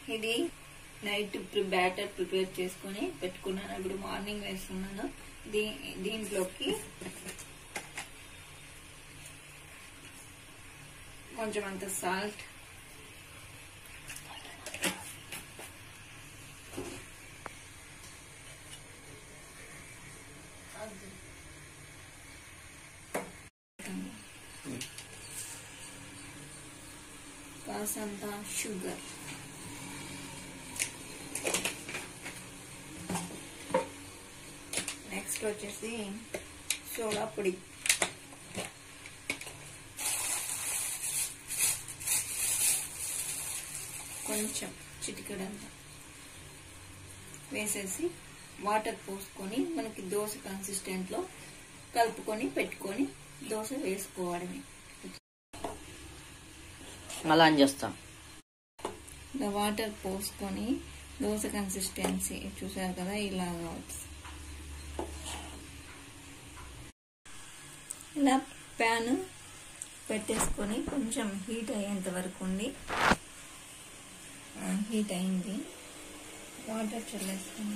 ఇది night batter prepare చేసుకొని పెట్టుకున్నాను ఇప్పుడు మార్నింగ్ వేస్తున్నాను దీ దీంట్లోకి కొంచెం అంత సాల్ట్ కాసంత షుగర్ నెక్స్ట్ వచ్చేసి సోడా పొడి కొంచెం చిటికెడంత వేసేసి వాటర్ పోసుకొని మనకి దోశ కన్సిస్టెంట్లో కలుపుకొని పెట్టుకొని దోశ వేసుకోవడమే మళ్ళా ఆన్ చేస్తాం ఇలా వాటర్ పోసుకొని దోశ కన్సిస్టెన్సీ చూసారు కదా ఇలాగా వస్తుంది ఇలా ప్యాన్ పెట్టేసుకొని కొంచెం హీట్ అయ్యేంత వరకు ఉండి హీట్ అయింది వాటర్ చల్లేసుకుని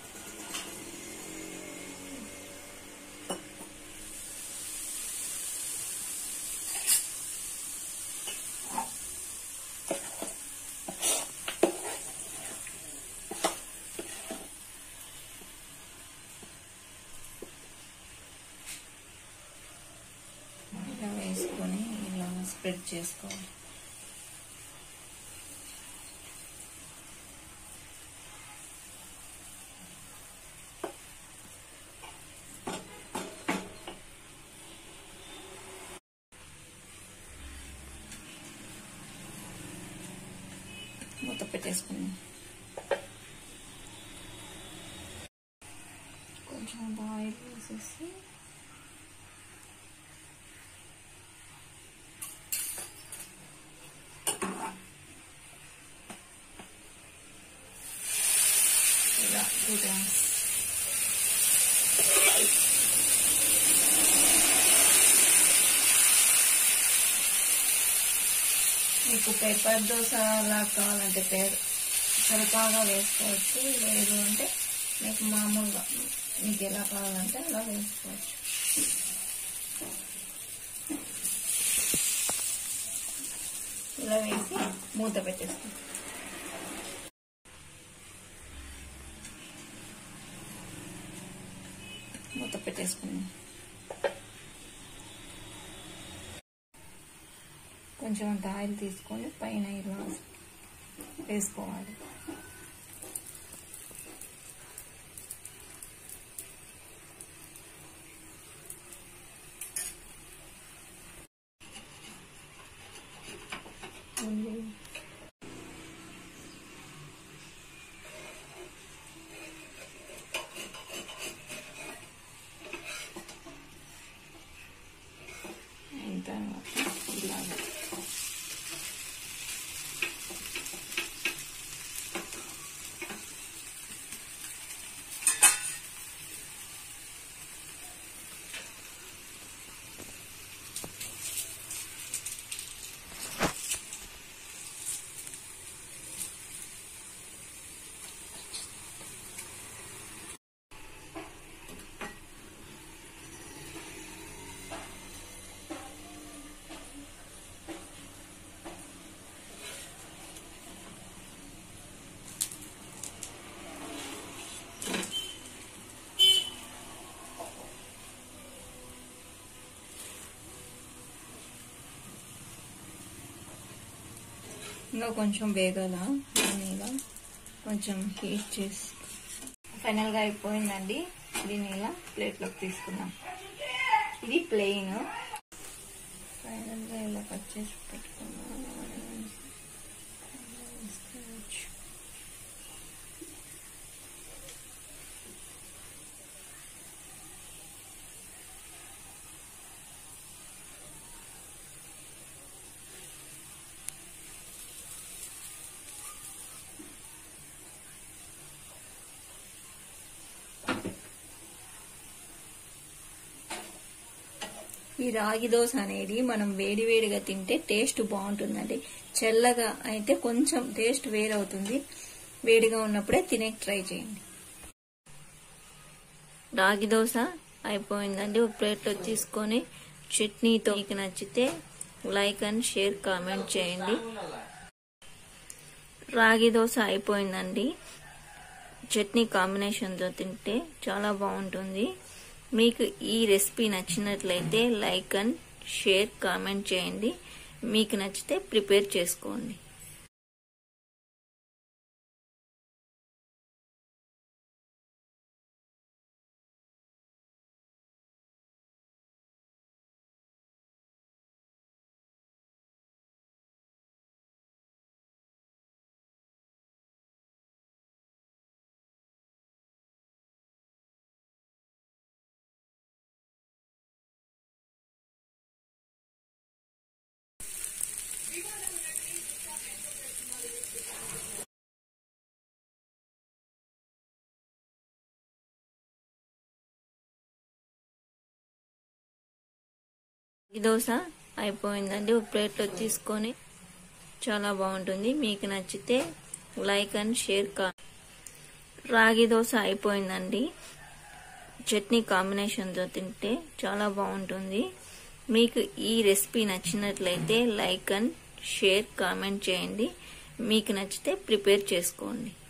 ఇలా వేసుకొని ఇలా స్ప్రెడ్ చేసుకోవాలి మూత పెట్టేసుకుని కొంచెం ఆయిల్ వేసేసి ఇలా టూ టైమ్స్ మీకు పేపర్ దోశ అలా కావాలంటే పేరు సరిపాగా వేసుకోవచ్చు లేదు అంటే మీకు మామూలుగా మీకు ఎలా కావాలంటే అలా వేసుకోవచ్చు ఇలా వేసి మూత పెట్టేస్తాం మూత పెట్టేసుకున్నాం కొంచెం అంత ఆయిల్ తీసుకొని పైన ఇలా వేసుకోవాలి అయిన తర్వాత ఇలాగా ఇంకా కొంచెం వేగాల దీనిగా కొంచెం హీట్ చేసి ఫైనల్గా అయిపోయిందండి దీన్ని ఇలా ప్లేట్లోకి తీసుకుందాం ఇది ప్లెయిన్ ఫైనల్గా ఇలా కట్ చేసి పెట్టుకున్నాం ఈ రాగి దోశ అనేది మనం వేడివేడిగా తింటే టేస్ట్ బాగుంటుందండి చల్లగా అయితే కొంచెం టేస్ట్ వేరవుతుంది వేడిగా ఉన్నప్పుడే తినే ట్రై చేయండి రాగి దోశ అయిపోయిందండి ఒక ప్లేట్లో తీసుకొని చట్నీతో మీకు నచ్చితే లైక్ అండ్ షేర్ కామెంట్ చేయండి రాగి దోశ అయిపోయిందండి చట్నీ కాంబినేషన్తో తింటే చాలా బాగుంటుంది మీకు ఈ రెసిపీ నచ్చినట్లయితే లైక్ అండ్ షేర్ కామెంట్ చేయండి మీకు నచ్చితే ప్రిపేర్ చేసుకోండి ఈ దోశ అయిపోయిందండి ఒక ప్లేట్లో తీసుకొని చాలా బాగుంటుంది మీకు నచ్చితే లైక్ అండ్ షేర్ కా రాగి దోశ అయిపోయిందండి చట్నీ కాంబినేషన్తో తింటే చాలా బాగుంటుంది మీకు ఈ రెసిపీ నచ్చినట్లయితే లైక్ అండ్ షేర్ కామెంట్ చేయండి మీకు నచ్చితే ప్రిపేర్ చేసుకోండి